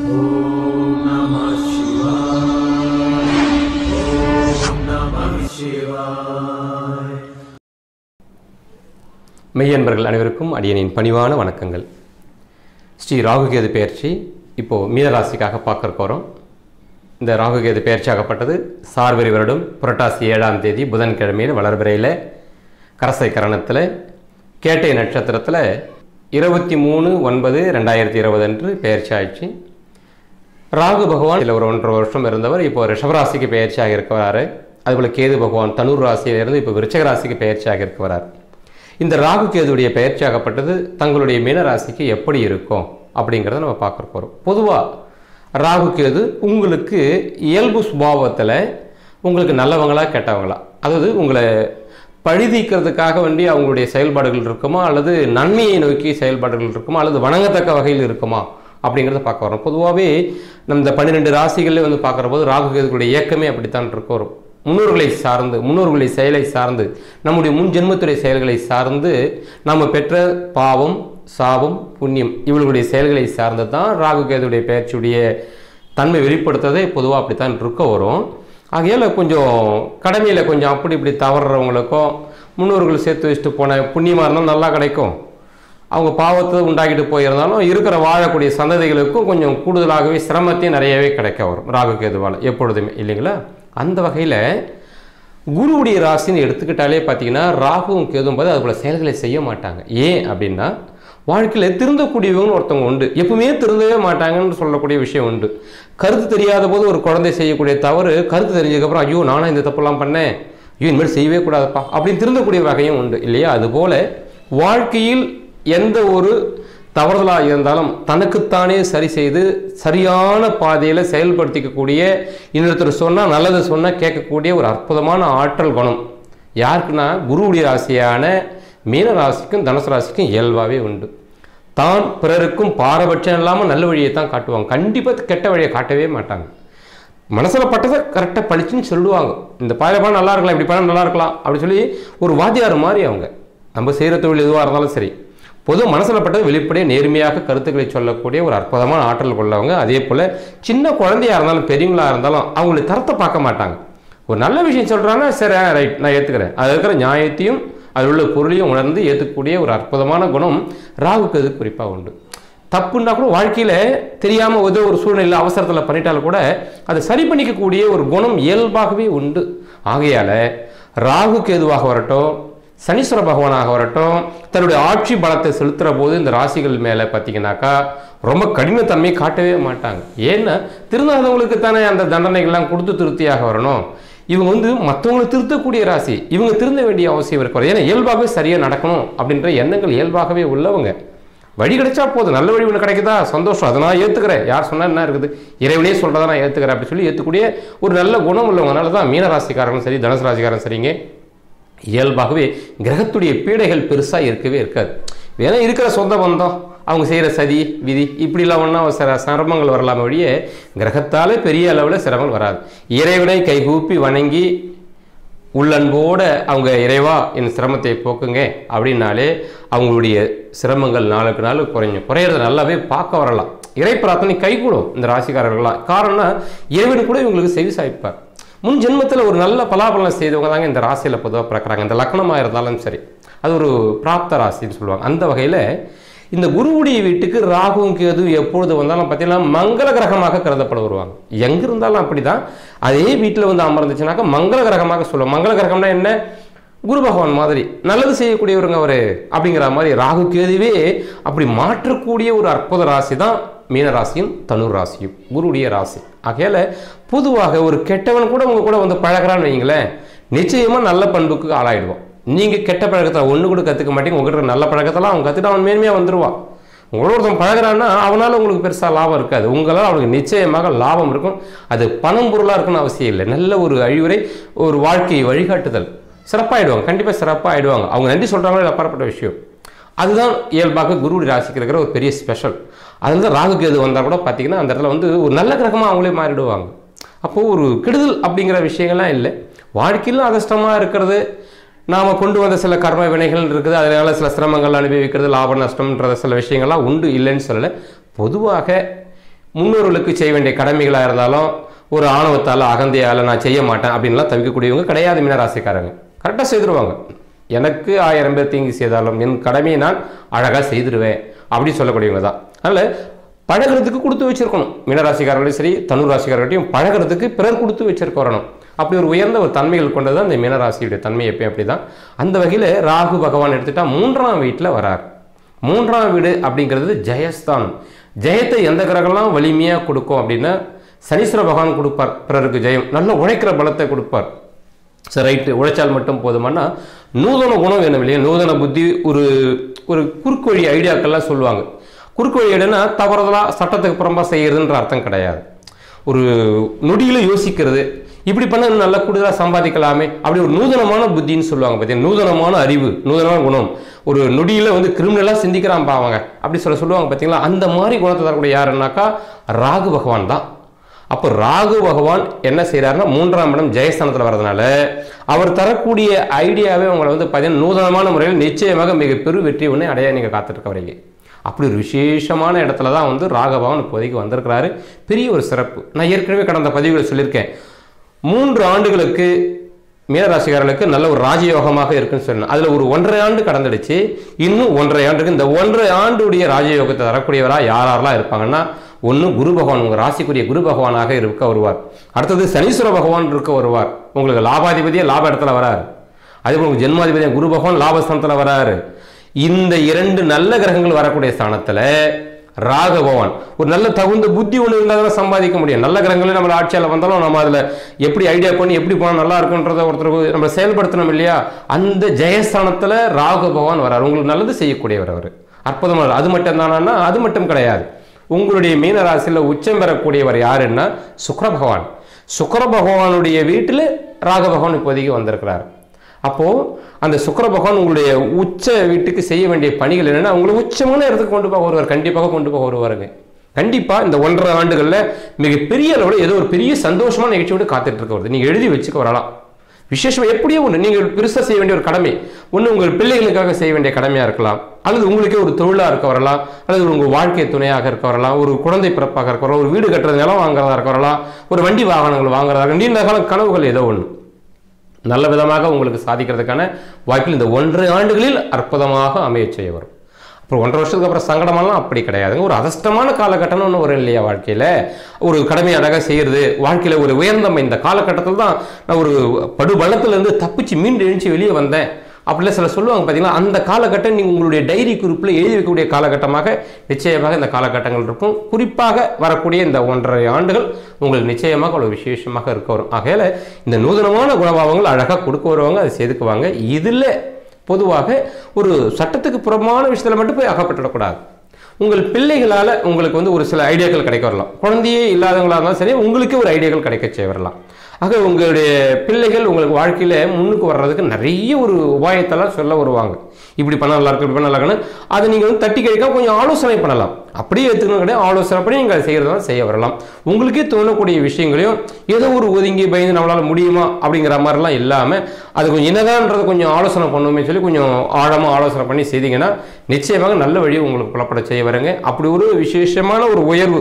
மெய்யன்பர்கள் அனைவருக்கும் அடியனின் பணிவான வணக்கங்கள் ஸ்ரீ ராகுகேது பெயர்ச்சி இப்போது மீனராசிக்காக பார்க்க போகிறோம் இந்த ராகுகேது பெயர்ச்சியாகப்பட்டது சார்வரி வருடம் புரட்டாசி ஏழாம் தேதி புதன்கிழமையில் வளர்பிறையில் கரசை கரணத்தில் கேட்டை நட்சத்திரத்தில் இருபத்தி மூணு ஒன்பது ரெண்டாயிரத்தி இருபது அன்று பெயர்ச்சி ஆயிடுச்சு ராகு பகவான் இதில் ஒரு ஒன்றரை வருஷம் இருந்தவர் இப்போ ரிஷபராசிக்கு பெயர்ச்சியாக இருக்கிறாரு அதுபோல் கேது பகவான் தனுர் ராசியிலிருந்து இப்போ விருச்சக ராசிக்கு பெயர்ச்சியாக இருக்கிறார் இந்த ராகு கேதுடைய பெயர்ச்சியாகப்பட்டது தங்களுடைய மீன ராசிக்கு எப்படி இருக்கும் அப்படிங்கிறத நம்ம பார்க்க போகிறோம் பொதுவாக ராகு கேது உங்களுக்கு இயல்பு சுபாவத்தில் உங்களுக்கு நல்லவங்களா கெட்டவங்களா அதாவது உங்களை பழிதீக்கிறதுக்காக வேண்டி அவங்களுடைய செயல்பாடுகள் இருக்குமா அல்லது நன்மையை நோக்கி செயல்பாடுகள் இருக்குமா அல்லது வணங்கத்தக்க வகையில் இருக்குமா அப்படிங்கிறத பார்க்க வரோம் பொதுவாகவே நம்ம இந்த பன்னிரெண்டு ராசிகளில் வந்து பார்க்குற போது ராகு கேதுகளுடைய இயக்கமே அப்படித்தான் இருக்கும் வரும் முன்னோர்களை சார்ந்து முன்னோர்களை செயலை சார்ந்து நம்முடைய முன் ஜென்மத்துடைய செயல்களை சார்ந்து நம்ம பெற்ற பாவம் சாபம் புண்ணியம் இவர்களுடைய செயல்களை சார்ந்து தான் ராகு கேதுடைய பெயர்ச்சியுடைய தன்மை வெளிப்படுத்துறதே பொதுவாக அப்படித்தான் இருக்க வரும் ஆகையால் கொஞ்சம் கடமையில் கொஞ்சம் அப்படி இப்படி தவறுறவங்களுக்கும் முன்னோர்கள் சேர்த்து வச்சுட்டு போன புண்ணியமாக இருந்தாலும் நல்லா கிடைக்கும் அவங்க பாவத்தை உண்டாக்கிட்டு போயிருந்தாலும் இருக்கிற வாழக்கூடிய சந்ததிகளுக்கும் கொஞ்சம் கூடுதலாகவே சிரமத்தையும் நிறையவே கிடைக்க வரும் ராகு கேதுவால் எப்பொழுதுமே இல்லைங்களா அந்த வகையில் குருவுடைய ராசின்னு எடுத்துக்கிட்டாலே பார்த்தீங்கன்னா ராகுவும் கேதும் போது அதுபோல் செயல்களை செய்ய மாட்டாங்க ஏன் அப்படின்னா வாழ்க்கையில் திருந்தக்கூடியவங்கன்னு ஒருத்தவங்க உண்டு எப்பவுமே திருந்தவே மாட்டாங்கன்னு சொல்லக்கூடிய விஷயம் உண்டு கருத்து தெரியாத போது ஒரு குழந்தை செய்யக்கூடிய தவறு கருத்து தெரிஞ்சதுக்கப்புறம் ஐயோ நானும் இந்த தப்பெல்லாம் பண்ணேன் ஐயோ இனிமேல் செய்யவே கூடாதுப்பா அப்படின்னு திருந்தக்கூடிய வகையும் உண்டு இல்லையா அதுபோல் வாழ்க்கையில் எந்த ஒரு தவறுதலாக இருந்தாலும் தனக்குத்தானே சரி செய்து சரியான பாதையில் செயல்படுத்திக்கக்கூடிய இன்னொருத்தர் சொன்னால் நல்லது சொன்னால் கேட்கக்கூடிய ஒரு அற்புதமான ஆற்றல் குணம் யாருக்குன்னா குருவுடைய ராசியான மீன ராசிக்கும் தனுசு ராசிக்கும் இயல்பாகவே உண்டு தான் பிறருக்கும் பாரபட்சம் இல்லாமல் நல்ல வழியை தான் காட்டுவாங்க கண்டிப்பாக கெட்ட வழியை காட்டவே மாட்டாங்க மனசில் பட்டதை கரெக்டாக பழிச்சுன்னு சொல்லுவாங்க இந்த பாயில பண்ண நல்லா இருக்கலாம் இப்படி பண்ண நல்லா இருக்கலாம் அப்படி சொல்லி ஒரு வாத்தியார் மாதிரி அவங்க நம்ம செய்கிற தொழில் எதுவாக இருந்தாலும் சரி பொது மனசில் பட்டது வெளிப்படையாக நேர்மையாக கருத்துக்களை சொல்லக்கூடிய ஒரு அற்புதமான ஆற்றல் கொள்ளவங்க அதே போல் சின்ன குழந்தையாக இருந்தாலும் பெரியவங்களாக இருந்தாலும் அவங்களுடைய தரத்தை பார்க்க மாட்டாங்க ஒரு நல்ல விஷயம் சொல்கிறாங்கன்னா சரி ரைட் நான் ஏற்றுக்கிறேன் அது இருக்கிற நியாயத்தையும் அதில் உள்ள பொருளையும் உணர்ந்து ஏற்றுக்கக்கூடிய ஒரு அற்புதமான குணம் ராகுக்கு அது குறிப்பாக உண்டு தப்புன்னா கூட வாழ்க்கையில் தெரியாமல் ஏதோ ஒரு சூழ்நிலை அவசரத்தில் பண்ணிட்டாலும் கூட அதை சரி பண்ணிக்கக்கூடிய ஒரு குணம் இயல்பாகவே உண்டு ஆகையால் ராகு கேதுவாக வரட்டும் சனீஸ்வர பகவானாக வரட்டும் தன்னுடைய ஆட்சி பலத்தை செலுத்துகிற போது இந்த ராசிகள் மேலே பார்த்தீங்கன்னாக்கா ரொம்ப கடினத்தன்மை காட்டவே மாட்டாங்க ஏன்னா திருந்தாதவங்களுக்கு தானே அந்த தண்டனைகள்லாம் கொடுத்து திருப்தியாக வரணும் இவங்க வந்து மற்றவங்களை திருத்தக்கூடிய ராசி இவங்க திருந்த வேண்டிய அவசியம் இருக்கிறது ஏன்னா இயல்பாகவே சரியாக நடக்கணும் அப்படின்ற எண்ணங்கள் இயல்பாகவே உள்ளவங்க வழி கிடைச்சா போதும் நல்ல வழி ஒன்று கிடைக்குதா சந்தோஷம் அதை நான் ஏற்றுக்கிறேன் யார் சொன்னால் என்ன இருக்குது இறைவனே சொல்கிறதா நான் ஏற்றுக்கிறேன் அப்படி சொல்லி ஏற்றுக்கூடிய ஒரு நல்ல குணம் உள்ளவங்கனால தான் மீன ராசிக்காரங்களும் சரி தனுசு ராசிக்காரன் சரிங்க இயல்பாகவே கிரகத்துடைய பீடைகள் பெருசாக இருக்கவே இருக்காது வேணா இருக்கிற சொந்த பந்தம் அவங்க செய்கிற சதி விதி இப்படிலாம் ஒன்றா சில சிரமங்கள் வரலாம வழியே கிரகத்தாலே பெரிய அளவில் சிரமங்கள் வராது இறைவனை கைகூப்பி வணங்கி உள்ளன்போட அவங்க இறைவா என் சிரமத்தை போக்குங்க அப்படின்னாலே அவங்களுடைய சிரமங்கள் நாளுக்கு நாள் குறையும் குறையிறத நல்லாவே பார்க்க வரலாம் இறை பிரார்த்தனை கைகூடும் இந்த ராசிக்காரர்களாம் காரணம்னா இறைவன் கூட இவங்களுக்கு செவி சாய்ப்பார் முன் ஜென்மத்தில் ஒரு நல்ல பலாபலம் செய்தவங்க தாங்க இந்த ராசியில் பொதுவாக பிறக்கிறாங்க இந்த லக்னமாக இருந்தாலும் சரி அது ஒரு பிராப்த ராசின்னு சொல்லுவாங்க அந்த வகையில் இந்த குருவுடைய வீட்டுக்கு ராகுவும் கேது எப்பொழுது வந்தாலும் பார்த்தீங்கன்னா மங்கள கிரகமாக கருதப்பட வருவாங்க எங்கே இருந்தாலும் அப்படி தான் அதே வீட்டில் வந்து அமர்ந்துச்சுனாக்கா மங்கள கிரகமாக சொல்லுவோம் மங்கள கிரகம்னா என்ன குரு பகவான் மாதிரி நல்லது செய்யக்கூடியவருங்க அவர் அப்படிங்கிற மாதிரி ராகு கேதுவே அப்படி மாற்றக்கூடிய ஒரு அற்புத ராசி தான் மீன ராசியும் தனுர் ராசியும் குருடைய ராசி ஆகையால் பொதுவாக ஒரு கெட்டவன் கூட உங்க கூட வந்து பழகிறான்னு வைங்களேன் நிச்சயமாக நல்ல பண்புக்கு ஆளாயிடுவோம் நீங்கள் கெட்ட பழக்கத்தை ஒன்று கூட கற்றுக்க மாட்டீங்க உங்கள்கிட்ட நல்ல பழக்கத்தெல்லாம் அவன் கற்றுட்டு அவன் மேன்மையாக வந்துடுவான் உங்களோட ஒருத்தன் பழகிறான்னா அவனால் உங்களுக்கு பெருசாக லாபம் இருக்காது உங்களால் அவனுக்கு நிச்சயமாக லாபம் இருக்கும் அது பணம் பொருளாக இருக்குன்னு அவசியம் இல்லை நல்ல ஒரு அழிவுரை ஒரு வாழ்க்கை வழிகாட்டுதல் சிறப்பாகிடுவாங்க கண்டிப்பாக சிறப்பாக ஆயிடுவாங்க அவங்க நன்றி சொல்கிறாங்களோ அப்பாற்பட்ட விஷயம் அதுதான் இயல்பாக குருவுடைய ராசிக்கு இருக்கிற ஒரு பெரிய ஸ்பெஷல் அதில் தான் ராகு கேது வந்தால் கூட பார்த்தீங்கன்னா அந்த இடத்துல வந்து ஒரு நல்ல கிரகமாக அவங்களே மாறிடுவாங்க அப்போது ஒரு கெடுதல் அப்படிங்கிற விஷயங்கள்லாம் இல்லை வாழ்க்கையிலும் அதிர்ஷ்டமாக இருக்கிறது நாம் கொண்டு வந்த சில கர்ம வினைகள் இருக்குது அதனால சில சிரமங்கள் அனுபவிக்கிறது லாப நஷ்டம்ன்ற சில விஷயங்கள்லாம் உண்டு இல்லைன்னு சொல்லலை பொதுவாக முன்னோர்களுக்கு செய்ய வேண்டிய கடமைகளாக இருந்தாலும் ஒரு ஆணவத்தால் அகந்தையால் நான் செய்ய மாட்டேன் அப்படின்லாம் தவிக்கக்கூடியவங்க கிடையாது மீனராசிக்காரங்க கரெக்டாக செய்துருவாங்க எனக்கு ஆயிரம் பேர் தீங்கு செய்தாலும் என் கடமையை நான் அழகாக செய்திருவேன் அப்படின்னு சொல்லக்கூடியவங்க தான் அதனால் பழகிறதுக்கு கொடுத்து வச்சிருக்கணும் மீனராசிக்காரர்களையும் சரி தனுர் ராசிக்காரர்களையும் பழகிறதுக்கு பிறர் கொடுத்து வச்சிருக்க வரணும் அப்படி ஒரு உயர்ந்த ஒரு தன்மைகள் கொண்டது தான் இந்த மீனராசியுடைய தன்மை எப்பயும் அப்படி தான் அந்த வகையில் ராகு பகவான் எடுத்துட்டா மூன்றாம் வீட்டில் வரார் மூன்றாம் வீடு அப்படிங்கிறது ஜெயஸ்தானம் ஜெயத்தை எந்த கிரகம்லாம் வலிமையாக கொடுக்கும் அப்படின்னா சனீஸ்வர பகவான் கொடுப்பார் பிறருக்கு ஜெயம் நல்ல உழைக்கிற பலத்தை கொடுப்பார் சரி ரைட்டு உழைச்சால் மட்டும் போதுமானா நூதன குணம் வேணும் இல்லையா நூதன புத்தி ஒரு ஒரு குறுக்கு வழி ஐடியாக்கள்லாம் சொல்லுவாங்க குறுக்கு வழி ஐடியானா தவறுதலாக சட்டத்துக்கு புறம்பா செய்யறதுன்ற அர்த்தம் கிடையாது ஒரு நொடியில யோசிக்கிறது இப்படி பண்ண இன்னும் நல்லா கூடுதலாக சம்பாதிக்கலாமே அப்படி ஒரு நூதனமான புத்தின்னு சொல்லுவாங்க பார்த்தீங்கன்னா நூதனமான அறிவு நூதனமான குணம் ஒரு நொடியில வந்து கிரிமினலாக சிந்திக்கிறான் பாவங்க அப்படி சொல்ல சொல்லுவாங்க பார்த்தீங்களா அந்த மாதிரி குணத்தை தரக்கூடிய யாருன்னாக்கா ராகு பகவான் தான் அப்போ ராகு பகவான் என்ன செய்கிறாருன்னா மூன்றாம் இடம் ஜெயஸ்தானத்தில் வர்றதுனால அவர் தரக்கூடிய ஐடியாவே உங்களை வந்து பார்த்தீங்கன்னா நூதனமான முறையில் நிச்சயமாக மிக பெரு வெற்றி ஒன்று அடைய நீங்கள் காத்துருக்க வரீங்க அப்படி ஒரு விசேஷமான இடத்துல தான் வந்து ராகபவன் இப்போதைக்கு வந்திருக்கிறாரு பெரிய ஒரு சிறப்பு நான் ஏற்கனவே கடந்த பதிவுகளை சொல்லியிருக்கேன் மூன்று ஆண்டுகளுக்கு மீனராசிக்காரர்களுக்கு நல்ல ஒரு ராஜயோகமாக இருக்குன்னு சொன்னேன் அதில் ஒரு ஒன்றரை ஆண்டு கடந்துடுச்சு இன்னும் ஒன்றரை ஆண்டுக்கு இந்த ஒன்றரை ஆண்டுடைய ராஜயோகத்தை தரக்கூடியவராக யார் யாரெல்லாம் இருப்பாங்கன்னா ஒன்று குரு பகவான் உங்கள் ராசிக்குரிய குரு பகவானாக இருக்க வருவார் அடுத்தது சனீஸ்வர பகவான் இருக்க வருவார் உங்களுக்கு லாபாதிபதியே லாப இடத்துல வராரு அதே போல் உங்கள் ஜென்மாதிபதியா குரு பகவான் லாபஸ்தானத்தில் வராரு இந்த இரண்டு நல்ல கிரகங்கள் வரக்கூடிய ஸ்தானத்தில் ராக பகவான் ஒரு நல்ல தகுந்த புத்தி ஒன்று இருந்தால் தான் சம்பாதிக்க முடியும் நல்ல கிரகங்களே நம்ம ஆட்சியால் வந்தாலும் நம்ம அதில் எப்படி ஐடியா பண்ணி எப்படி போனால் நல்லா இருக்குன்றத ஒருத்தருக்கு நம்ம செயல்படுத்தணும் இல்லையா அந்த ஜெயஸ்தானத்தில் ராக பகவான் வரார் உங்களுக்கு நல்லது செய்யக்கூடியவர் அவர் அற்புதமாக அது மட்டும் தானா அது மட்டும் கிடையாது உங்களுடைய மீனராசியில் உச்சம் பெறக்கூடியவர் யாருன்னா சுக்கர பகவான் சுக்கர பகவானுடைய வீட்டில் ராக பகவான் இப்போதைக்கு வந்திருக்கிறார் அப்போ அந்த சுக்கர பகவான் உங்களுடைய உச்ச வீட்டுக்கு செய்ய வேண்டிய பணிகள் என்னன்னா உங்களை உச்சமான இடத்துக்கு கொண்டு போக வருவார் கண்டிப்பாக கொண்டு போக வருவாருங்க கண்டிப்பா இந்த ஒன்றரை ஆண்டுகள்ல மிகப்பெரிய அளவில் ஏதோ ஒரு பெரிய சந்தோஷமான நிகழ்ச்சியோடு காத்துட்டு இருக்க வருது நீங்க எழுதி வச்சுக்க வரலாம் விசேஷம் எப்படியோ ஒன்று நீங்கள் பெருசாக செய்ய வேண்டிய ஒரு கடமை ஒன்று உங்கள் பிள்ளைகளுக்காக செய்ய வேண்டிய கடமையாக இருக்கலாம் அல்லது உங்களுக்கே ஒரு தொழிலாக இருக்க வரலாம் அல்லது உங்கள் வாழ்க்கை துணையாக இருக்க வரலாம் ஒரு குழந்தை பிறப்பாக இருக்க வரலாம் ஒரு வீடு கட்டுறது நிலம் வாங்குறதா இருக்க வரலாம் ஒரு வண்டி வாகனங்கள் வாங்குறதா இருக்க நீண்ட கால கனவுகள் ஏதோ ஒன்று நல்ல விதமாக உங்களுக்கு சாதிக்கிறதுக்கான வாய்ப்பில் இந்த ஒன்றரை ஆண்டுகளில் அற்புதமாக அமைய செய்ய வரும் அப்புறம் ஒன்றரை வருஷத்துக்கு அப்புறம் சங்கடமெல்லாம் அப்படி கிடையாதுங்க ஒரு அதஷ்டமான காலகட்டம்னு ஒன்று வரும் இல்லையா வாழ்க்கையில் ஒரு கடமை அழகாக செய்கிறது வாழ்க்கையில் ஒரு உயர்ந்தம் இந்த காலகட்டத்தில் தான் நான் ஒரு படுபலத்திலேருந்து தப்பிச்சு மீண்டு எழுச்சி வெளியே வந்தேன் அப்படிலாம் சில சொல்லுவாங்க பார்த்தீங்களா அந்த காலகட்டம் நீங்கள் உங்களுடைய டைரி குறிப்பில் எழுதி வைக்கக்கூடிய காலகட்டமாக நிச்சயமாக இந்த காலகட்டங்கள் இருக்கும் குறிப்பாக வரக்கூடிய இந்த ஒன்றரை ஆண்டுகள் உங்களுக்கு நிச்சயமாக அவ்வளோ விசேஷமாக இருக்க வரும் ஆகையால் இந்த நூதனமான குணபாவங்கள் அழகாக கொடுக்க வருவாங்க அதை செதுக்குவாங்க இதில் பொதுவாக ஒரு சட்டத்துக்கு புறமான விஷயத்தில் மட்டும் போய் அகப்பட்டுடக்கூடாது உங்கள் பிள்ளைகளால் உங்களுக்கு வந்து ஒரு சில ஐடியாக்கள் கிடைக்க வரலாம் குழந்தையே இல்லாதவங்களா இருந்தாலும் சரி உங்களுக்கே ஒரு ஐடியாக்கள் கிடைக்க செய்ய வரலாம் ஆக உங்களுடைய பிள்ளைகள் உங்களுக்கு வாழ்க்கையில் முன்னுக்கு வர்றதுக்கு நிறைய ஒரு உபாயத்தெல்லாம் சொல்ல வருவாங்க இப்படி பண்ண நல்லா இருக்கு இப்படி பண்ண நல்லா இருக்குன்னு அதை நீங்கள் வந்து தட்டி கழிக்காம கொஞ்சம் ஆலோசனை பண்ணலாம் அப்படியே எடுத்துக்கணும் கிடையாது ஆலோசனை பண்ணி நீங்கள் அதை செய்கிறதா செய்ய வரலாம் உங்களுக்கே தோணக்கூடிய விஷயங்களையும் ஏதோ ஒரு ஒதுங்கி பயந்து நம்மளால் முடியுமா அப்படிங்கிற மாதிரிலாம் இல்லாமல் அது கொஞ்சம் என்னதான்றதை கொஞ்சம் ஆலோசனை பண்ணுவோமே சொல்லி கொஞ்சம் ஆழமாக ஆலோசனை பண்ணி செய்தீங்கன்னா நிச்சயமாக நல்ல வழி உங்களுக்கு புலப்பட செய்ய வருங்க அப்படி ஒரு விசேஷமான ஒரு உயர்வு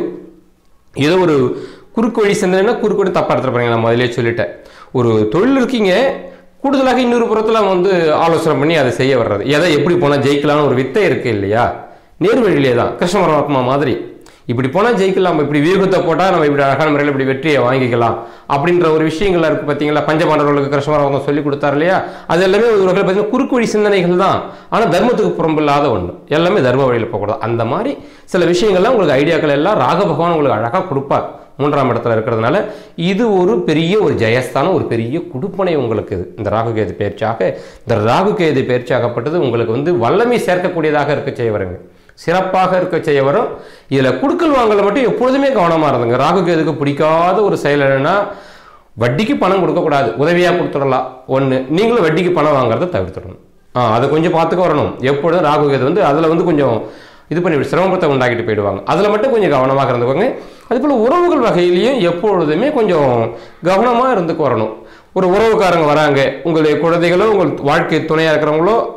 ஏதோ ஒரு குறுக்கு வழி சிந்தனைனா குறுக்கு வழி தப்பாக எடுத்துட்டு போறீங்க நான் முதலே சொல்லிட்டேன் ஒரு தொழில் இருக்கீங்க கூடுதலாக இன்னொரு புறத்தில் வந்து ஆலோசனை பண்ணி அதை செய்ய வர்றது எதை எப்படி போனால் ஜெயிக்கலாம்னு ஒரு வித்தை இருக்கு இல்லையா நேர் வழியிலே தான் கிருஷ்ண பரமாத்மா மாதிரி இப்படி போனால் ஜெயிக்கலாம் நம்ம இப்படி வியூகத்தை போட்டால் நம்ம இப்படி அழகான முறையில் இப்படி வெற்றியை வாங்கிக்கலாம் அப்படின்ற ஒரு விஷயங்கள்லாம் இருக்குது பார்த்தீங்களா பஞ்சபாண்டவர்களுக்கு கிருஷ்ண பரமாத்மா சொல்லி கொடுத்தாரு இல்லையா அது எல்லாமே ஒரு வகையில் பார்த்தீங்கன்னா குறுக்கு வழி சிந்தனைகள் தான் ஆனால் தர்மத்துக்கு புறம்பில்லாத ஒன்று எல்லாமே தர்ம வழியில் போகக்கூடாது அந்த மாதிரி சில விஷயங்கள்லாம் உங்களுக்கு ஐடியாக்கள் எல்லாம் ராக பகவான் உங்களுக்கு அழகாக கொடுப்பார் மூன்றாம் இடத்துல இருக்கிறதுனால இது ஒரு பெரிய ஒரு ஜெயஸ்தானம் ஒரு பெரிய குடுப்பனை உங்களுக்கு இது இந்த ராகுகேது பயிற்சியாக இந்த ராகுகேது பயிற்சியாகப்பட்டது உங்களுக்கு வந்து வல்லமை சேர்க்கக்கூடியதாக இருக்க செய்ய வருங்க சிறப்பாக இருக்க செய்ய வரும் இதில் குடுக்கல் வாங்கல மட்டும் எப்பொழுதுமே கவனமாக இருந்துங்க ராகுகேதுக்கு பிடிக்காத ஒரு செயல் என்னன்னா வட்டிக்கு பணம் கொடுக்கக்கூடாது உதவியாக கொடுத்துடலாம் ஒன்று நீங்களும் வட்டிக்கு பணம் வாங்குறதை தவிர்த்துடணும் ஆ அதை கொஞ்சம் பார்த்துக்க வரணும் எப்பொழுதும் ராகுகேது வந்து அதில் வந்து கொஞ்சம் இது பண்ணி சிரமத்தை உண்டாக்கிட்டு போயிடுவாங்க அதில் மட்டும் கொஞ்சம் கவனமாக இருந்துக்கோங்க அதுபோல் உறவுகள் வகையிலையும் எப்பொழுதுமே கொஞ்சம் கவனமாக இருந்துக்கு வரணும் ஒரு உறவுக்காரங்க வராங்க உங்களுடைய குழந்தைகளோ உங்கள் வாழ்க்கை துணையாக இருக்கிறவங்களோ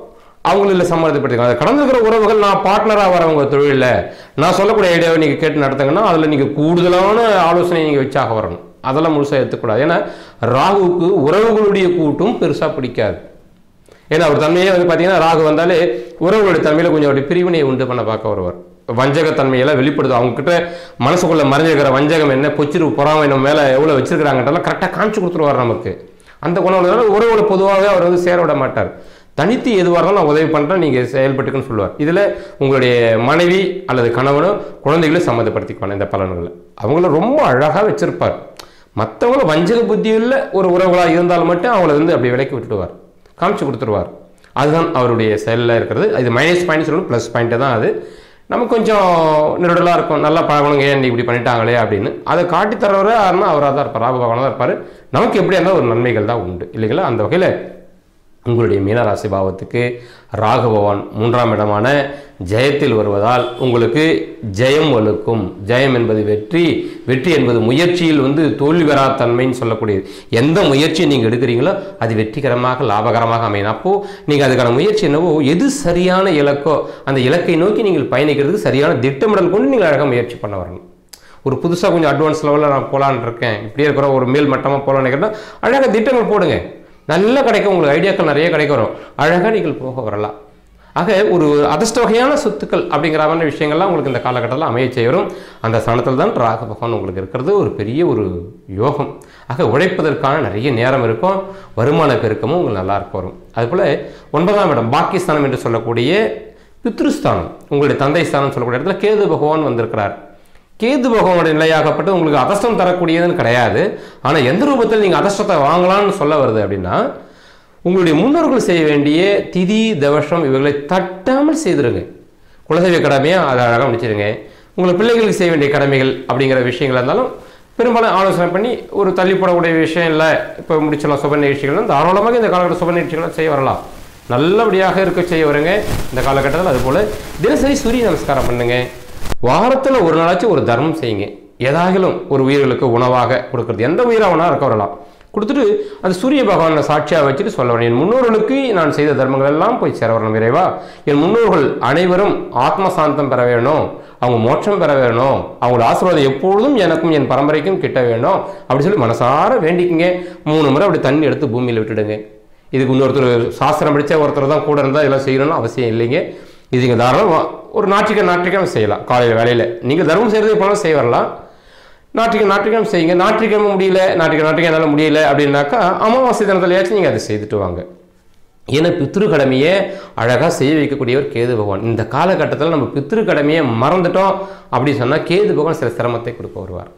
அவங்கள சம்மந்தப்படுத்திக்கலாம் அதை கடந்திருக்கிற உறவுகள் நான் பார்ட்னராக வரவங்க தொழிலில் நான் சொல்லக்கூடிய ஐடியாவை நீங்கள் கேட்டு நடத்துங்கன்னா அதில் நீங்கள் கூடுதலான ஆலோசனை நீங்கள் வச்சாக வரணும் அதெல்லாம் முழுசாக எடுத்துக்கூடாது ஏன்னா ராகுவுக்கு உறவுகளுடைய கூட்டும் பெருசாக பிடிக்காது ஏன்னா அவர் தன்மையே வந்து பார்த்தீங்கன்னா ராகு வந்தாலே உறவுகளுடைய தன்மையில் கொஞ்சம் அப்படி பிரிவினையை உண்டு பண்ண பார்க்க வருவார் வஞ்சகத்தன்மையெல்லாம் வெளிப்படுது அவங்க கிட்ட மனசுக்குள்ள மறைஞ்சிருக்கிற வஞ்சகம் என்ன பொச்சிரு பொறாமை நம்ம மேலே எவ்வளோ வச்சிருக்கிறாங்கன்றலாம் கரெக்டாக காமிச்சு கொடுத்துருவார் நமக்கு அந்த குணம் உள்ளதால உறவுகளை பொதுவாகவே அவர் வந்து சேர விட மாட்டார் தனித்து எதுவாக இருந்தாலும் நான் உதவி பண்ணுறேன் நீங்கள் செயல்பட்டுக்குன்னு சொல்லுவார் இதில் உங்களுடைய மனைவி அல்லது கணவனோ குழந்தைகளும் சம்மந்தப்படுத்திக்குவாங்க இந்த பலன்களை அவங்கள ரொம்ப அழகாக வச்சிருப்பார் மற்றவங்கள வஞ்சக புத்தியுள்ள ஒரு உறவுகளாக இருந்தாலும் மட்டும் அவங்கள வந்து அப்படி விலக்கி விட்டுடுவார் காமிச்சு கொடுத்துருவார் அதுதான் அவருடைய செயலில் இருக்கிறது இது மைனஸ் பாயிண்ட் சொல்லணும் ப்ளஸ் பாயிண்ட்டு தான் அது நமக்கு கொஞ்சம் நெருடலாக இருக்கும் நல்லா பழகணுங்க ஏன் இப்படி பண்ணிட்டாங்களே அப்படின்னு அதை காட்டி தரவரை யாருன்னா அவராக தான் இருப்பார் ராகு பகவானாக தான் இருப்பார் நமக்கு எப்படியா இருந்தாலும் ஒரு நன்மைகள் தான் உண்டு இல்லைங்களா அந்த வகையில் உங்களுடைய மீனராசி பாவத்துக்கு ராகு பகவான் மூன்றாம் இடமான ஜெயத்தில் வருவதால் உங்களுக்கு ஜெயம் வலுக்கும் ஜெயம் என்பது வெற்றி வெற்றி என்பது முயற்சியில் வந்து தோல்வி பெறா தன்மைன்னு சொல்லக்கூடியது எந்த முயற்சியை நீங்கள் எடுக்கிறீங்களோ அது வெற்றிகரமாக லாபகரமாக அமையும் அப்போது நீங்கள் அதுக்கான முயற்சி என்னவோ எது சரியான இலக்கோ அந்த இலக்கை நோக்கி நீங்கள் பயணிக்கிறதுக்கு சரியான திட்டமிடல் கொண்டு நீங்கள் அழகாக முயற்சி பண்ண வரணும் ஒரு புதுசாக கொஞ்சம் அட்வான்ஸ் லெவலில் நான் போகலான்னு இருக்கேன் இப்படியே இருக்கிற ஒரு மேல் மட்டமாக போகலான்னு நினைக்கிறேன்னா அழகாக திட்டங்கள் போடுங்க நல்லா கிடைக்கும் உங்களுக்கு ஐடியாக்கள் நிறைய கிடைக்க வரும் அழகாக நீங்கள் போக வரலாம் ஆக ஒரு அதிர்ஷ்ட வகையான சொத்துக்கள் அப்படிங்கிற மாதிரி விஷயங்கள்லாம் உங்களுக்கு இந்த காலகட்டத்தில் அமைய செய்யரும் அந்த ஸ்தானத்தில் தான் ராக பகவான் உங்களுக்கு இருக்கிறது ஒரு பெரிய ஒரு யோகம் ஆக உழைப்பதற்கான நிறைய நேரம் இருக்கும் வருமான பெருக்கமும் உங்களுக்கு நல்லா இருக்க வரும் அதுபோல் ஒன்பதாம் இடம் பாக்கிஸ்தானம் என்று சொல்லக்கூடிய பித்ருஸ்தானம் உங்களுடைய தந்தை ஸ்தானம் சொல்லக்கூடிய இடத்துல கேது பகவான் வந்திருக்கிறார் கேது பகவானுடைய நிலையாகப்பட்டு உங்களுக்கு அதிர்ஷ்டம் தரக்கூடியதுன்னு கிடையாது ஆனால் எந்த ரூபத்தில் நீங்கள் அதிர்ஷ்டத்தை வாங்கலாம்னு சொல்ல வருது அப்படின்னா உங்களுடைய முன்னோர்கள் செய்ய வேண்டிய திதி தவஷம் இவைகளை தட்டாமல் செய்திருங்க குலதெய்வ கடமையை அதை அழகாக முடிச்சிருங்க உங்கள் பிள்ளைகளுக்கு செய்ய வேண்டிய கடமைகள் அப்படிங்கிற விஷயங்கள் இருந்தாலும் பெரும்பாலும் ஆலோசனை பண்ணி ஒரு தள்ளிப்படக்கூடிய விஷயம் இல்லை இப்போ முடிச்சிடலாம் சுப நிகழ்ச்சிகள் தாராளமாக இந்த காலகட்ட சுப நிகழ்ச்சிகளை செய்ய வரலாம் நல்லபடியாக இருக்க செய்ய வருங்க இந்த காலகட்டத்தில் அதுபோல் தினசரி சூரிய நமஸ்காரம் பண்ணுங்க வாரத்தில் ஒரு நாளாச்சும் ஒரு தர்மம் செய்யுங்க ஏதாகிலும் ஒரு உயிர்களுக்கு உணவாக கொடுக்கறது எந்த உயிராக வேணா இருக்க வரலாம் கொடுத்துட்டு அந்த சூரிய பகவானை சாட்சியாக வச்சுட்டு சொல்ல வரணும் என் முன்னோர்களுக்கு நான் செய்த தர்மங்கள் எல்லாம் போய் சேர வரணும் இறைவா என் முன்னோர்கள் அனைவரும் ஆத்ம சாந்தம் பெற வேணும் அவங்க மோட்சம் பெற வேணும் அவங்களோட ஆசீர்வாதம் எப்பொழுதும் எனக்கும் என் பரம்பரைக்கும் கிட்ட வேணும் அப்படி சொல்லி மனசார வேண்டிக்குங்க மூணு முறை அப்படி தண்ணி எடுத்து பூமியில் விட்டுடுங்க இதுக்கு இன்னொருத்தர் சாஸ்திரம் படித்த ஒருத்தர் தான் கூட இருந்தால் இதெல்லாம் செய்யணும்னு அவசியம் இல்லைங்க இது நீங்கள் தாராளம் ஒரு ஞாயிற்றுக்கிழமை ஞாயிற்றுக்கிழமை செய்யலாம் காலையில் வேலையில் நீங்கள் தர்மம் செய்கிறது இப்போலாம் செய்ய வரலாம் ஞாயிற்றுக்கிழமை ஞாயிற்றுக்கிழமை செய்யுங்க ஞாயிற்றுக்கிழமை முடியல ஞாயிற்றுக்கிழமை ஞாயிற்றுக்கிழமை என்னால் முடியல அப்படின்னாக்கா அமாவாசை தினத்துலையாச்சும் நீங்கள் அதை செய்துட்டு வாங்க ஏன்னா பித்ரு கடமையை அழகாக செய்ய வைக்கக்கூடியவர் கேது பகவான் இந்த காலகட்டத்தில் நம்ம பித்ரு கடமையை மறந்துட்டோம் அப்படி சொன்னால் கேது பகவான் சில சிரமத்தை கொடுக்க வருவார்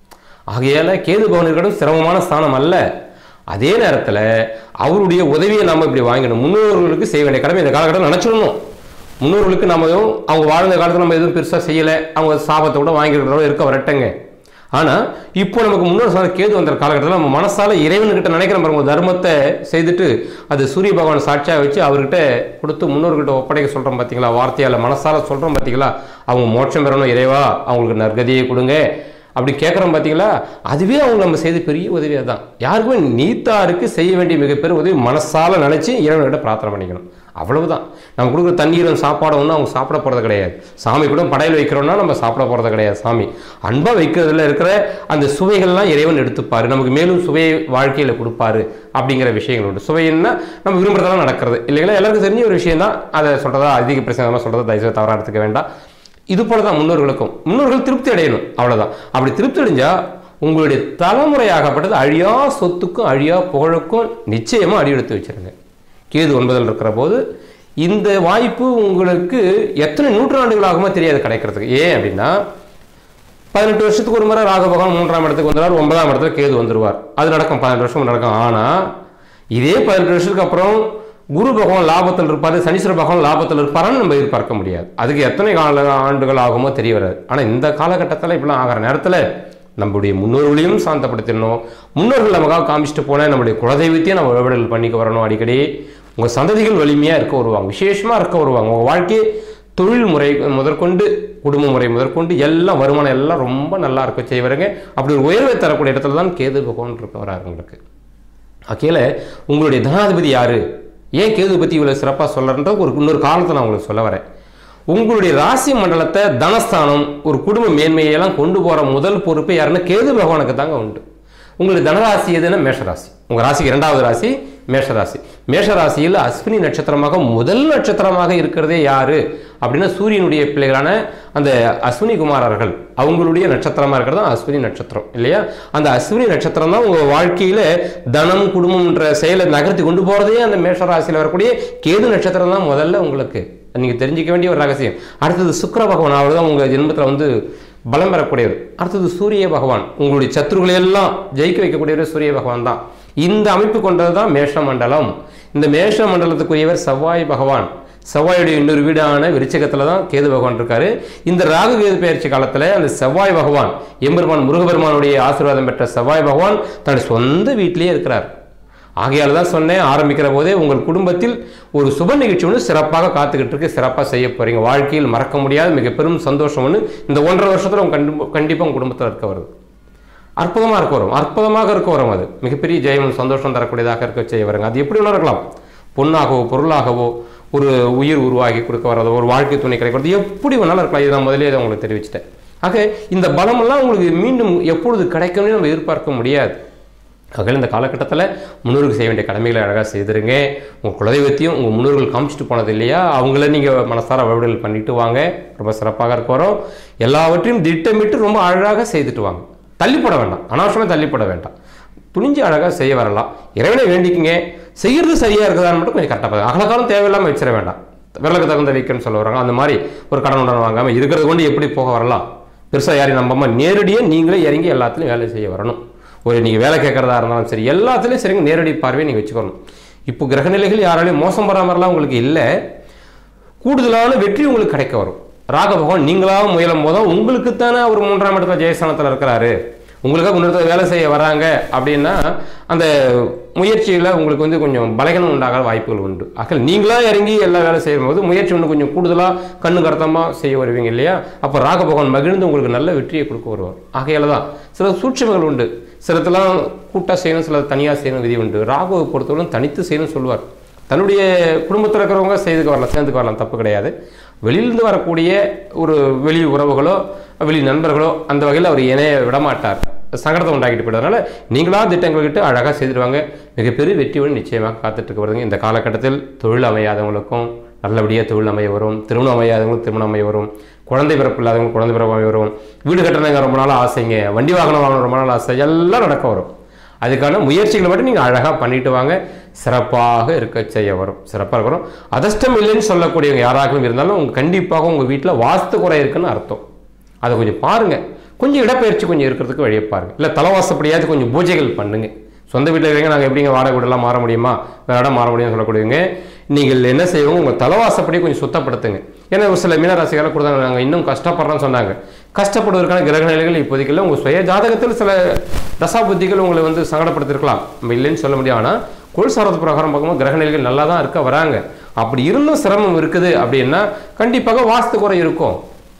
ஆகையால் கேது பகவான் இருக்கட்டும் சிரமமான ஸ்தானம் அல்ல அதே நேரத்தில் அவருடைய உதவியை நாம் இப்படி வாங்கிடணும் முன்னோர்களுக்கு செய்ய வேண்டிய கடமை இந்த காலகட்டத்தில் நினச்சிடணும் முன்னோர்களுக்கு நம்ம எதுவும் அவங்க வாழ்ந்த காலத்தில் நம்ம எதுவும் பெருசாக செய்யலை அவங்க சாபத்தை கூட வாங்கியிருக்கிறவங்க இருக்க வரட்டங்க ஆனால் இப்போ நமக்கு முன்னோர் சாத கேது வந்த காலகட்டத்தில் நம்ம மனசால இறைவன்கிட்ட நினைக்கிற பாருங்க ஒரு தர்மத்தை செய்துட்டு அது சூரிய பகவான் சாட்சியாக வச்சு அவர்கிட்ட கொடுத்து முன்னோர்கிட்ட ஒப்படைக்க சொல்கிறோம் பார்த்தீங்களா வார்த்தையால் மனசால சொல்கிறோம் பார்த்தீங்களா அவங்க மோட்சம் பெறணும் இறைவா அவங்களுக்கு நற்கதியை கொடுங்க அப்படி கேட்குறோம் பார்த்தீங்களா அதுவே அவங்க நம்ம செய்த பெரிய உதவியாக தான் யாருக்குமே நீத்தாருக்கு செய்ய வேண்டிய மிகப்பெரிய உதவி மனசால நினச்சி இறைவன்கிட்ட பிரார்த்தனை பண்ணிக்கணும் அவ்வளவுதான் நம்ம கொடுக்குற தண்ணீரும் சாப்பாடு ஒன்றும் அவங்க சாப்பிட போகிறது கிடையாது சாமி கூட படையல் வைக்கிறோம்னா நம்ம சாப்பிட போகிறது கிடையாது சாமி அன்பாக வைக்கிறதுல இருக்கிற அந்த சுவைகள்லாம் இறைவன் எடுத்துப்பாரு நமக்கு மேலும் சுவையை வாழ்க்கையில் கொடுப்பாரு அப்படிங்கிற விஷயங்கள் உண்டு சுவைன்னா நம்ம விரும்புறதெல்லாம் நடக்கிறது இல்லைங்களா எல்லாருக்கும் தெரிஞ்ச ஒரு விஷயம் தான் அதை சொல்கிறதா அதிக பிரச்சனை சொல்கிறதா தயவுசெய்து தவறாக எடுத்துக்க வேண்டாம் இது போல தான் முன்னோர்களுக்கும் முன்னோர்கள் திருப்தி அடையணும் அவ்வளவுதான் அப்படி திருப்தி அடைஞ்சா உங்களுடைய தலைமுறையாகப்பட்டது அழியா சொத்துக்கும் அழியா புகழுக்கும் நிச்சயமா அடி எடுத்து வச்சிருங்க கேது ஒன்பதில் இருக்கிற போது இந்த வாய்ப்பு உங்களுக்கு எத்தனை நூற்றாண்டுகள் ஆகுமோ தெரியாது கிடைக்கிறதுக்கு ஏன் அப்படின்னா பதினெட்டு வருஷத்துக்கு ஒரு முறை ராகு பகவான் மூன்றாம் இடத்துக்கு வந்துடுவார் ஒன்பதாம் இடத்துல கேது வந்துடுவார் அது நடக்கும் பதினெட்டு வருஷம் நடக்கும் ஆனால் இதே பதினெட்டு வருஷத்துக்கு அப்புறம் குரு பகவான் லாபத்தில் இருப்பார் சனீஸ்வர பகவான் லாபத்தில் இருப்பாருன்னு நம்ம எதிர்பார்க்க முடியாது அதுக்கு எத்தனை கால ஆண்டுகள் ஆகுமோ தெரிய வராது ஆனால் இந்த காலகட்டத்தில் இப்படிலாம் ஆகிற நேரத்தில் நம்முடைய முன்னோர்களையும் சாந்தப்படுத்திடணும் முன்னோர்கள் நமக்காக காமிச்சிட்டு போனால் நம்முடைய குலதெய்வத்தையும் நம்ம வழிபாடுகள் பண்ணிக்க வரணும் அடிக்கடி உங்கள் சந்ததிகள் வலிமையாக இருக்க வருவாங்க விசேஷமாக இருக்க வருவாங்க உங்கள் வாழ்க்கையை தொழில் முறை முதற்கொண்டு குடும்ப முறை முதற்கொண்டு எல்லாம் வருமானம் எல்லாம் ரொம்ப நல்லா இருக்க செய்வாருங்க அப்படி ஒரு உயர்வை தரக்கூடிய இடத்துல தான் கேது பகவான் இருக்க வராரு உங்களுக்கு அக்கையில் உங்களுடைய தனாதிபதி யாரு ஏன் கேது பற்றி இவ்வளோ சிறப்பாக சொல்கிறன்ற ஒரு இன்னொரு காரணத்தை நான் உங்களுக்கு சொல்ல வரேன் உங்களுடைய ராசி மண்டலத்தை தனஸ்தானம் ஒரு குடும்ப மேன்மையெல்லாம் கொண்டு போகிற முதல் பொறுப்பு யாருன்னா கேது பகவானுக்கு தாங்க உண்டு உங்களுக்கு தனராசி எதுன்னா மேஷராசி உங்கள் ராசிக்கு இரண்டாவது ராசி மேஷராசி மேஷராசியில் அஸ்வினி நட்சத்திரமாக முதல் நட்சத்திரமாக இருக்கிறதே யாரு அப்படின்னா சூரியனுடைய பிள்ளைகளான அந்த அஸ்வினி குமாரர்கள் அவங்களுடைய நட்சத்திரமா இருக்கிறது தான் அஸ்வினி நட்சத்திரம் இல்லையா அந்த அஸ்வினி நட்சத்திரம் தான் உங்க வாழ்க்கையில தனம் குடும்பம்ன்ற செயலை நகர்த்தி கொண்டு போறதே அந்த மேஷராசியில் வரக்கூடிய கேது நட்சத்திரம் தான் முதல்ல உங்களுக்கு நீங்க தெரிஞ்சுக்க வேண்டிய ஒரு ரகசியம் அடுத்தது சுக்கிர பகவான் அவர் தான் உங்க ஜென்மத்தில் வந்து பலம் பெறக்கூடியவர் அடுத்தது சூரிய பகவான் உங்களுடைய சத்துருக்களை எல்லாம் ஜெயிக்க வைக்கக்கூடியவர் சூரிய பகவான் தான் இந்த அமைப்பு கொண்டது தான் மேஷ மண்டலம் இந்த மேஷ மண்டலத்துக்குரியவர் செவ்வாய் பகவான் செவ்வாயுடைய இன்னொரு வீடான விருச்சகத்தில் தான் கேது பகவான் இருக்காரு இந்த ராகு கேது பயிற்சி காலத்தில் அந்த செவ்வாய் பகவான் எம்பெருமான் முருகபெருமானுடைய ஆசீர்வாதம் பெற்ற செவ்வாய் பகவான் தன்னுடைய சொந்த வீட்டிலேயே இருக்கிறார் ஆகையால் தான் சொன்னேன் ஆரம்பிக்கிற போதே உங்கள் குடும்பத்தில் ஒரு சுப நிகழ்ச்சி ஒன்று சிறப்பாக காத்துக்கிட்டு இருக்கு சிறப்பாக செய்ய போறீங்க வாழ்க்கையில் மறக்க முடியாத மிக பெரும் சந்தோஷம் ஒன்று இந்த ஒன்றரை வருஷத்தில் உங்க கண்டு கண்டிப்பாக உங்கள் குடும்பத்தில் இருக்க வருது அற்புதமாக இருக்க வரும் அற்புதமாக இருக்க வரும் அது மிகப்பெரிய ஜெயம் சந்தோஷம் தரக்கூடியதாக இருக்க செய்ய வருங்க அது எப்படி உணரலாம் பொண்ணாகவோ பொருளாகவோ ஒரு உயிர் உருவாகி கொடுக்க வர்றதோ ஒரு வாழ்க்கை துணை கிடைக்கிறது எப்படி வேணாலும் இருக்கலாம் இதை நான் முதலே இதை உங்களுக்கு தெரிவிச்சிட்டேன் ஆக இந்த பலமெல்லாம் உங்களுக்கு மீண்டும் எப்பொழுது கிடைக்கும்னு நம்ம எதிர்பார்க்க முடியாது ஆகையில் இந்த காலகட்டத்தில் முன்னோருக்கு செய்ய வேண்டிய கடமைகளை அழகாக செய்திருங்க உங்கள் குலதெய்வத்தையும் உங்கள் முன்னோர்கள் காமிச்சிட்டு போனது இல்லையா அவங்கள நீங்கள் மனசார வழிபடல் பண்ணிட்டு வாங்க ரொம்ப சிறப்பாக இருக்க வரும் எல்லாவற்றையும் திட்டமிட்டு ரொம்ப அழகாக செய்துட்டு வாங்க தள்ளிப்பட வேண்டாம் அனாவசியமாக தள்ளிப்பட வேண்டாம் துணிஞ்சு அழகாக செய்ய வரலாம் இறைவனை வேண்டிக்குங்க செய்கிறது சரியாக இருக்குதான்னு மட்டும் கொஞ்சம் கரெக்டாக பாருங்க அகலக்காலம் தேவையில்லாமல் வச்சிட வேண்டாம் விரலுக்கு தகுந்த வைக்கன்னு சொல்ல வராங்க அந்த மாதிரி ஒரு கடன் உடன் வாங்காமல் இருக்கிறது கொண்டு எப்படி போக வரலாம் பெருசாக யாரையும் நம்பாம நேரடியாக நீங்களே இறங்கி எல்லாத்துலையும் வேலை செய்ய வரணும் ஒரு நீங்கள் வேலை கேட்குறதா இருந்தாலும் சரி எல்லாத்துலேயும் சரிங்க நேரடி பார்வையை நீங்கள் வச்சுக்கணும் இப்போ கிரகநிலைகள் யாராலையும் மோசம் வர மாதிரிலாம் உங்களுக்கு இல்லை கூடுதலான வெற்றி உங்களுக்கு கிடைக்க வரும் ராக பகவான் நீங்களாக முயலும் போதும் உங்களுக்கு தானே ஒரு மூன்றாம் இடத்துல ஜெயஸ்தானத்தில் இருக்கிறாரு உங்களுக்காக இன்னொருத்தர் வேலை செய்ய வராங்க அப்படின்னா அந்த முயற்சியில் உங்களுக்கு வந்து கொஞ்சம் பலகீனம் உண்டாக வாய்ப்புகள் உண்டு ஆக நீங்களா இறங்கி எல்லா வேலை செய்யும் போது முயற்சி இன்னும் கொஞ்சம் கூடுதலாக கண்ணு கருத்தமாக செய்ய வருவீங்க இல்லையா அப்போ ராக பகவான் மகிழ்ந்து உங்களுக்கு நல்ல வெற்றியை கொடுக்க வருவார் ஆகையால தான் சில சூட்சமங்கள் உண்டு சிலதெல்லாம் கூட்டாக செய்யணும் சில தனியாக செய்யணும் விதி உண்டு ராகுவை பொறுத்தவரை தனித்து செய்யணும்னு சொல்லுவார் தன்னுடைய குடும்பத்தில் இருக்கிறவங்க செய்துக்கு வரலாம் சேர்ந்துக்கு வரலாம் தப்பு கிடையாது வெளியிலிருந்து வரக்கூடிய ஒரு வெளி உறவுகளோ வெளி நண்பர்களோ அந்த வகையில் அவர் இணைய விடமாட்டார் சங்கடத்தை உண்டாக்கிட்டு போயிடுறதுனால நீங்களா திட்டங்கள்கிட்ட அழகாக செய்திருவாங்க மிகப்பெரிய வெற்றியுடன் நிச்சயமாக காத்துட்டு இருக்க வருதுங்க இந்த காலகட்டத்தில் தொழில் அமையாதவங்களுக்கும் நல்லபடியாக தொழில் அமைய வரும் திருமணம் அமையாதவங்களுக்கு திருமணம் அமைய வரும் குழந்தை பிறப்பு இல்லாதவங்களுக்கு குழந்தை பிறப்பு அமைய வரும் வீடு கட்டணுங்க ரொம்ப நாள் ஆசைங்க வண்டி வாகனம் வாங்கணும் ரொம்ப நாள் ஆசை எல்லாம் நடக்க வரும் அதுக்கான முயற்சிகளை மட்டும் நீங்கள் அழகாக பண்ணிட்டு வாங்க சிறப்பாக இருக்க செய்ய வரும் சிறப்பாக இருக்கணும் அதிர்ஷ்டம் இல்லைன்னு சொல்லக்கூடியவங்க யாராகவும் இருந்தாலும் உங்க கண்டிப்பாக உங்கள் வீட்டில் வாஸ்து குறை இருக்குன்னு அர்த்தம் அதை கொஞ்சம் பாருங்க கொஞ்சம் இடப்பெயர்ச்சி கொஞ்சம் இருக்கிறதுக்கு வழியை பாருங்க இல்லை தலைவாசப்படியாவது கொஞ்சம் பூஜைகள் பண்ணுங்க சொந்த வீட்டில் இருக்கீங்க நாங்கள் எப்படிங்க வாடகை வீடெல்லாம் மாற முடியுமா வேற இடம் மாற முடியும்னு சொல்லக்கூடியவங்க நீங்கள் என்ன செய்வோம் உங்கள் தலைவாசப்படி கொஞ்சம் சுத்தப்படுத்துங்க ஏன்னா ஒரு சில மீனராசிகளை கொடுத்தாங்க நாங்கள் இன்னும் கஷ்டப்படுறோம்னு சொன்னாங்க கஷ்டப்படுவதற்கான கிரக நிலைகள் இப்போதைக்கு இல்லை உங்கள் சுய ஜாதகத்தில் சில தசா புத்திகள் உங்களை வந்து சங்கடப்படுத்திருக்கலாம் நம்ம இல்லைன்னு சொல்ல முடியும் ஆனால் குலசாரத்து பிரகாரம் பார்க்கும்போது கிரக நிலைகள் நல்லா தான் இருக்க வராங்க அப்படி இருந்தும் சிரமம் இருக்குது அப்படின்னா கண்டிப்பாக வாஸ்து குறை இருக்கும்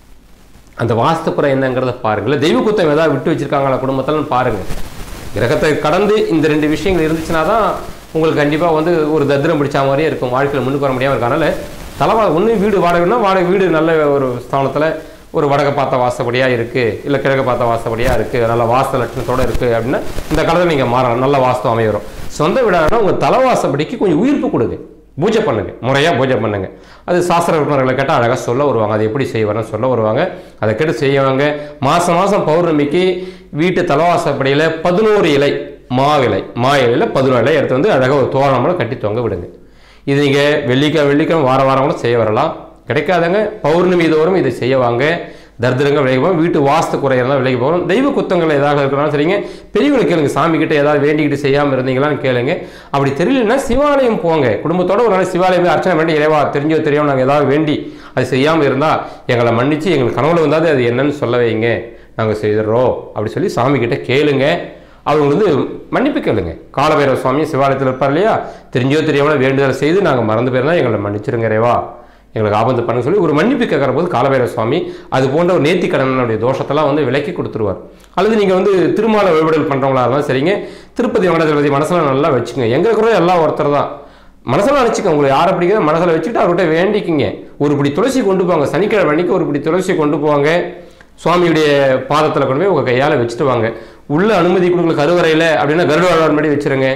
அந்த வாஸ்து குறை என்னங்கிறத பாருங்க இல்லை தெய்வ குத்தம் ஏதாவது விட்டு வச்சிருக்காங்களா குடும்பத்தில் பாருங்க கிரகத்தை கடந்து இந்த ரெண்டு விஷயங்கள் இருந்துச்சுன்னா தான் உங்களுக்கு கண்டிப்பாக வந்து ஒரு தத்திரம் பிடிச்ச மாதிரியே இருக்கும் வாழ்க்கையில் முன்னுக்கு வர முடியாமல் இருக்கனால தலைவா ஒன்று வீடு வாடகைன்னா வாடகை வீடு நல்ல ஒரு ஸ்தானத்தில் ஒரு வடகை பார்த்த வாசப்படியாக இருக்குது இல்லை கிழக்கு பார்த்த வாசப்படியாக இருக்குது நல்ல வாஸ்து லட்சணத்தோடு இருக்குது அப்படின்னா இந்த காலத்தில் நீங்கள் மாறலாம் நல்ல வாஸ்து அமையரும் சொந்த வீடானா உங்கள் தலைவாசப்படிக்கு கொஞ்சம் உயிர்ப்பு கொடுங்க பூஜை பண்ணுங்க முறையாக பூஜை பண்ணுங்க அது சாஸ்திர விற்பனர்களை கேட்டால் அழகாக சொல்ல வருவாங்க அது எப்படி செய்வார்னு சொல்ல வருவாங்க அதை கேட்டு செய்வாங்க மாதம் மாதம் பௌர்ணமிக்கு வீட்டு தலைவாசப்படியில் பதினோரு இலை மாவிலை மா இலையில் பதினோரு இலை எடுத்து வந்து அழகாக ஒரு தோரணமெல்லாம் கட்டி தொங்க விடுங்க இது நீங்கள் வெள்ளிக்கிழமை வெள்ளிக்கிழமை வார வாரம் கூட செய்ய வரலாம் கிடைக்காதங்க பௌர்ணமி தோறும் இதை செய்ய வாங்க தரித்திரங்கள் விலகி போகும் வீட்டு வாஸ்து குறையெல்லாம் விலகி போகும் தெய்வ குத்தங்கள் ஏதாவது இருக்கிறனாலும் சரிங்க பெரியவங்களை கேளுங்க சாமி கிட்ட ஏதாவது வேண்டிக்கிட்டு செய்யாமல் இருந்தீங்களான்னு கேளுங்க அப்படி தெரியலன்னா சிவாலயம் போங்க குடும்பத்தோட ஒரு நாள் சிவாலயம் போய் அர்ச்சனை வேண்டி இறைவா தெரிஞ்சோ தெரியாம நாங்கள் ஏதாவது வேண்டி அது செய்யாமல் இருந்தால் எங்களை மன்னிச்சு எங்களுக்கு கனவுல வந்தாது அது என்னன்னு சொல்ல வைங்க நாங்கள் செய்துடுறோம் அப்படி சொல்லி சாமி கிட்ட கேளுங்க அவங்க வந்து மன்னிப்பு கேளுங்க காலபைரவ சுவாமி சிவாலயத்தில் இருப்பார் இல்லையா தெரிஞ்சோ தெரியாமல் வேண்டுதல் செய்து நாங்கள் மறந்து போயிருந்தா எங்களை மன்னிச்சிருங்க இறைவா எங்களுக்கு ஆபத்து பண்ண சொல்லி ஒரு மன்னிப்பு கேட்குற போது காலபைரவ சுவாமி அது போன்ற ஒரு நேர்த்தி கடனுடைய தோஷத்தெல்லாம் வந்து விலக்கி கொடுத்துருவார் அல்லது நீங்கள் வந்து திருமால வழிபடல் பண்ணுறவங்களா இருந்தாலும் சரிங்க திருப்பதி வெங்கடாஜலபதி மனசில் நல்லா வச்சுங்க எங்கே இருக்கிற எல்லாம் ஒருத்தர் தான் மனசில் நினச்சிக்க உங்களுக்கு யாரை பிடிக்குதோ மனசில் வச்சுட்டு அவர்கிட்ட வேண்டிக்கிங்க ஒரு பிடி துளசி கொண்டு போவாங்க சனிக்கிழமை அன்னைக்கு ஒரு பிடி துளசி கொண்டு போவாங்க சுவாமியுடைய பாதத்தில் கொண்டு போய் உங்கள் கையால் வச்சுட்டு வாங்க உள்ள அனுமதி கொடுக்கல கருவறையில் அப்படின்னா கருடாளர் மாதிரி வச்சிருங்க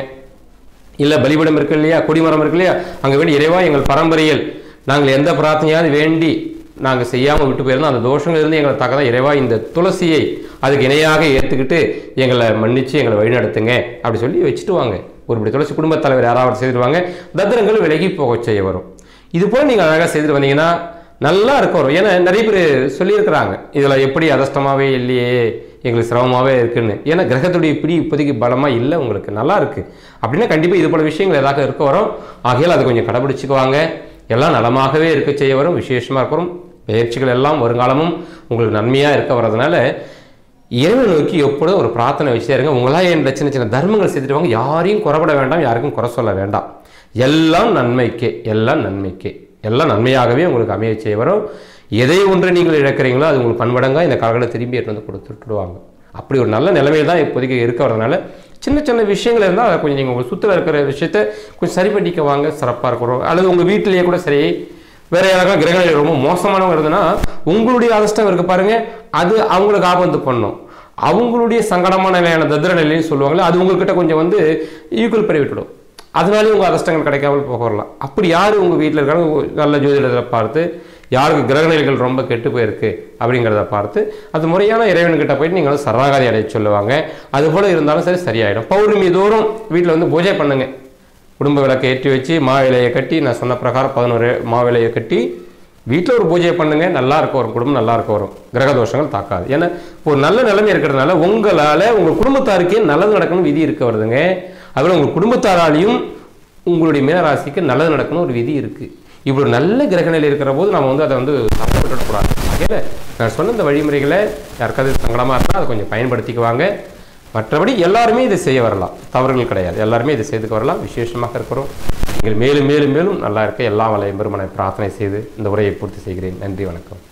இல்லை பலிபீடம் இருக்கு இல்லையா கொடிமரம் இருக்கு இல்லையா அங்கே வேண்டி இறைவா எங்கள் பரம்பரையில் நாங்கள் எந்த பிரார்த்தனையாவது வேண்டி நாங்கள் செய்யாமல் விட்டு போயிருந்தோம் அந்த தோஷங்கள் இருந்து எங்களை தக்கதான் இறைவா இந்த துளசியை அதுக்கு இணையாக ஏற்றுக்கிட்டு எங்களை மன்னிச்சு எங்களை வழிநடத்துங்க அப்படி சொல்லி வச்சுட்டு வாங்க ஒரு இப்படி துளசி குடும்பத் தலைவர் யாராவது செய்திருவாங்க தத்திரங்கள் விலகி போக செய்ய வரும் இது போல் நீங்கள் அழகாக செய்துட்டு வந்தீங்கன்னா நல்லா இருக்க வரும் ஏன்னா நிறைய பேர் சொல்லியிருக்கிறாங்க இதில் எப்படி அதஷ்டமாகவே இல்லையே எங்களுக்கு சிரமமாகவே இருக்குன்னு ஏன்னா கிரகத்துடைய பிடி இப்போதைக்கு பலமாக இல்லை உங்களுக்கு நல்லா இருக்கு அப்படின்னா கண்டிப்பாக இது போல விஷயங்கள் ஏதாவது இருக்க வரும் ஆகையால் அதை கொஞ்சம் கடைபிடிச்சுக்குவாங்க எல்லாம் நலமாகவே இருக்க செய்ய வரும் விசேஷமாக இருக்கிறோம் பயிற்சிகள் எல்லாம் வருங்காலமும் உங்களுக்கு நன்மையாக இருக்க வர்றதுனால இறைவனை நோக்கி எப்பொழுதும் ஒரு பிரார்த்தனை வச்சுட்டே இருங்க உங்களால் என்ற சின்ன சின்ன தர்மங்கள் செய்துட்டு வாங்க யாரையும் குறைபட வேண்டாம் யாருக்கும் குறை சொல்ல வேண்டாம் எல்லாம் நன்மைக்கே எல்லாம் நன்மைக்கே எல்லாம் நன்மையாகவே உங்களுக்கு அமைய செய்ய வரும் எதை ஒன்று நீங்கள் இழக்கிறீங்களோ அது உங்களுக்கு பன்மடங்காக இந்த காலங்களை திரும்பி எடுத்து வந்து கொடுத்துட்டுடுவாங்க அப்படி ஒரு நல்ல நிலைமையில் தான் இப்போதைக்கு இருக்க வரதுனால சின்ன சின்ன விஷயங்கள் இருந்தால் அதை கொஞ்சம் நீங்கள் உங்கள் சுற்றில் இருக்கிற விஷயத்த கொஞ்சம் சரி பண்ணிக்க வாங்க சிறப்பாக இருக்கிறோம் அல்லது உங்கள் வீட்டிலேயே கூட சரி வேற யாராவது கிரகநிலை ரொம்ப மோசமானவங்க இருந்ததுன்னா உங்களுடைய அதிர்ஷ்டம் இருக்கு பாருங்க அது அவங்களுக்கு ஆபத்து பண்ணும் அவங்களுடைய சங்கடமான நிலையான தத்திர நிலைன்னு சொல்லுவாங்களே அது உங்ககிட்ட கொஞ்சம் வந்து ஈக்குவல் பண்ணி விட்டுடும் அதனாலே உங்கள் அதிர்ஷ்டங்கள் கிடைக்காமல் போக வரலாம் அப்படி யார் உங்கள் வீட்டில் இருக்காங்க உங்க நல்ல ஜோதிடத்தை பார்த்து யாருக்கு கிரகநிலைகள் ரொம்ப கெட்டு போயிருக்கு அப்படிங்கிறத பார்த்து அது முறையான இறைவன்கிட்ட போயிட்டு நீங்கள் வந்து சரணாகதி அடைய சொல்லுவாங்க அது போல இருந்தாலும் சரி சரியாயிடும் பௌர்ணமி தோறும் வீட்டில் வந்து பூஜை பண்ணுங்க குடும்ப விளக்கை ஏற்றி வச்சு மா இலையை கட்டி நான் சொன்ன பிரகாரம் பதினோரு மா இலையை கட்டி வீட்டில் ஒரு பூஜை பண்ணுங்க நல்லா இருக்க வரும் குடும்பம் நல்லா இருக்க வரும் கிரக தோஷங்கள் தாக்காது ஏன்னா ஒரு நல்ல நிலைமை இருக்கிறதுனால உங்களால் உங்கள் குடும்பத்தாருக்கே நல்லது நடக்கணும் விதி இருக்க வருதுங்க அதுபோல் உங்கள் குடும்பத்தாராலையும் உங்களுடைய மீனராசிக்கு நல்லது நடக்கணும் ஒரு விதி இருக்குது இப்படி ஒரு நல்ல கிரகநிலை இருக்கிற போது நம்ம வந்து அதை வந்து தப்பு விட்டுடக்கூடாது ஆகையில நான் சொன்ன இந்த வழிமுறைகளை யாருக்காவது சங்கடமாக இருந்தால் அதை கொஞ்சம் பயன்படுத்திக்குவாங்க மற்றபடி எல்லாருமே இதை செய்ய வரலாம் தவறுகள் கிடையாது எல்லாருமே இதை செய்துக்க வரலாம் விசேஷமாக இருக்கிறோம் நீங்கள் மேலும் மேலும் மேலும் நல்லா இருக்க எல்லா வலையும் பெருமனை பிரார்த்தனை செய்து இந்த உரையை பூர்த்தி செய்கிறேன் நன்றி வணக்கம்